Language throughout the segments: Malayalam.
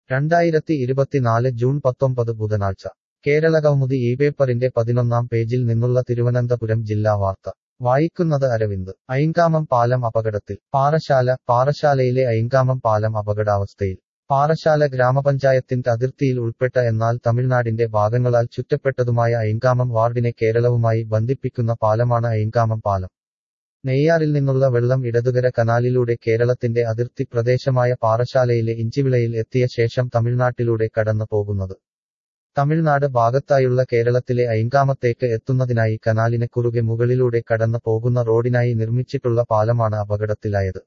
രണ്ടായിരത്തി ഇരുപത്തിനാല് ജൂൺ പത്തൊമ്പത് ബുധനാഴ്ച കേരള കൗമുദി ഈ പേപ്പറിന്റെ പതിനൊന്നാം പേജിൽ നിന്നുള്ള തിരുവനന്തപുരം ജില്ലാ വാർത്ത വായിക്കുന്നത് അരവിന്ദ് ഐങ്കാമം പാലം അപകടത്തിൽ പാറശാല പാറശാലയിലെ ഐങ്കാമം പാലം അപകടാവസ്ഥയിൽ പാറശാല ഗ്രാമപഞ്ചായത്തിന്റെ അതിർത്തിയിൽ ഉൾപ്പെട്ട എന്നാൽ തമിഴ്നാടിന്റെ ഭാഗങ്ങളാൽ ചുറ്റപ്പെട്ടതുമായ ഐങ്കാമം വാർഡിനെ കേരളവുമായി ബന്ധിപ്പിക്കുന്ന പാലമാണ് ഐങ്കാമം പാലം നെയ്യാറിൽ നിന്നുള്ള വെള്ളം ഇടതുകര കനാലിലൂടെ കേരളത്തിന്റെ അതിർത്തി പ്രദേശമായ പാറശാലയിലെ ഇഞ്ചിവിളയിൽ എത്തിയ ശേഷം തമിഴ്നാട്ടിലൂടെ കടന്നു പോകുന്നത് തമിഴ്നാട് ഭാഗത്തായുള്ള കേരളത്തിലെ ഐങ്കാമത്തേക്ക് എത്തുന്നതിനായി കനാലിന് കുറുകെ മുകളിലൂടെ കടന്നു പോകുന്ന റോഡിനായി നിർമ്മിച്ചിട്ടുള്ള പാലമാണ് അപകടത്തിലായത്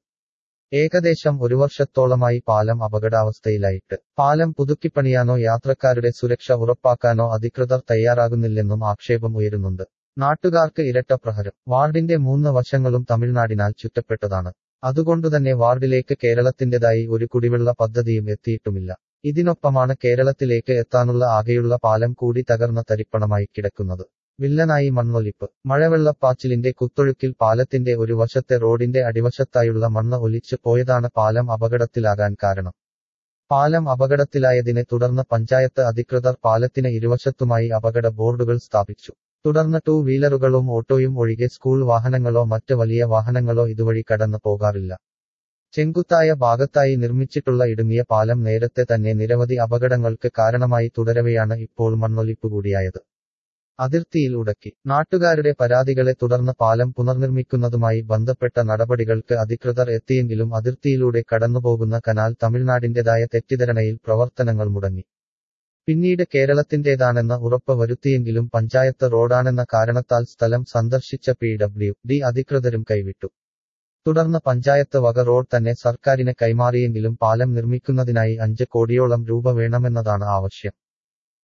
ഏകദേശം ഒരു വർഷത്തോളമായി പാലം അപകടാവസ്ഥയിലായിട്ട് പാലം പുതുക്കിപ്പണിയാനോ യാത്രക്കാരുടെ സുരക്ഷ ഉറപ്പാക്കാനോ അധികൃതർ തയ്യാറാകുന്നില്ലെന്നും ആക്ഷേപം ഉയരുന്നുണ്ട് നാട്ടുകാർക്ക് ഇരട്ട പ്രഹരം വാർഡിന്റെ മൂന്ന് വശങ്ങളും തമിഴ്നാടിനാൽ ചുറ്റപ്പെട്ടതാണ് അതുകൊണ്ടുതന്നെ വാർഡിലേക്ക് കേരളത്തിന്റേതായി ഒരു കുടിവെള്ള പദ്ധതിയും എത്തിയിട്ടുമില്ല ഇതിനൊപ്പമാണ് കേരളത്തിലേക്ക് എത്താനുള്ള ആകെയുള്ള പാലം കൂടി തകർന്ന തരിപ്പണമായി കിടക്കുന്നത് വില്ലനായി മണ്ണൊലിപ്പ് മഴവെള്ളപ്പാച്ചിലിന്റെ കുത്തൊഴുക്കിൽ പാലത്തിന്റെ ഒരു വശത്തെ റോഡിന്റെ അടിവശത്തായുള്ള മണ്ണ് ഒലിച്ചു പോയതാണ് പാലം അപകടത്തിലാകാൻ കാരണം പാലം അപകടത്തിലായതിനെ തുടർന്ന് പഞ്ചായത്ത് അധികൃതർ പാലത്തിന് ഇരുവശത്തുമായി അപകട ബോർഡുകൾ സ്ഥാപിച്ചു തുടർന്ന് ടൂ വീലറുകളും ഓട്ടോയും ഒഴികെ സ്കൂൾ വാഹനങ്ങളോ മറ്റ് വലിയ വാഹനങ്ങളോ ഇതുവഴി കടന്നു പോകാറില്ല ചെങ്കുത്തായ ഭാഗത്തായി നിർമ്മിച്ചിട്ടുള്ള ഇടുങ്ങിയ പാലം നേരത്തെ തന്നെ നിരവധി അപകടങ്ങൾക്ക് കാരണമായി തുടരവെയാണ് ഇപ്പോൾ മണ്ണൊലിപ്പ് കൂടിയായത് അതിർത്തിയിൽ ഉടക്കി നാട്ടുകാരുടെ പരാതികളെ തുടർന്ന് പാലം പുനർനിർമ്മിക്കുന്നതുമായി ബന്ധപ്പെട്ട നടപടികൾക്ക് അധികൃതർ എത്തിയെങ്കിലും അതിർത്തിയിലൂടെ കടന്നുപോകുന്ന കനാൽ തമിഴ്നാടിന്റേതായ തെറ്റിദ്ധരണയിൽ പ്രവർത്തനങ്ങൾ മുടങ്ങി പിന്നീട് കേരളത്തിന്റേതാണെന്ന് ഉറപ്പ് വരുത്തിയെങ്കിലും പഞ്ചായത്ത് റോഡാണെന്ന കാരണത്താൽ സ്ഥലം സന്ദർശിച്ച പി ഡബ്ല്യു ഡി അധികൃതരും കൈവിട്ടു തുടർന്ന് പഞ്ചായത്ത് വക റോഡ് തന്നെ സർക്കാരിന് കൈമാറിയെങ്കിലും പാലം നിർമ്മിക്കുന്നതിനായി അഞ്ച് കോടിയോളം രൂപ വേണമെന്നതാണ് ആവശ്യം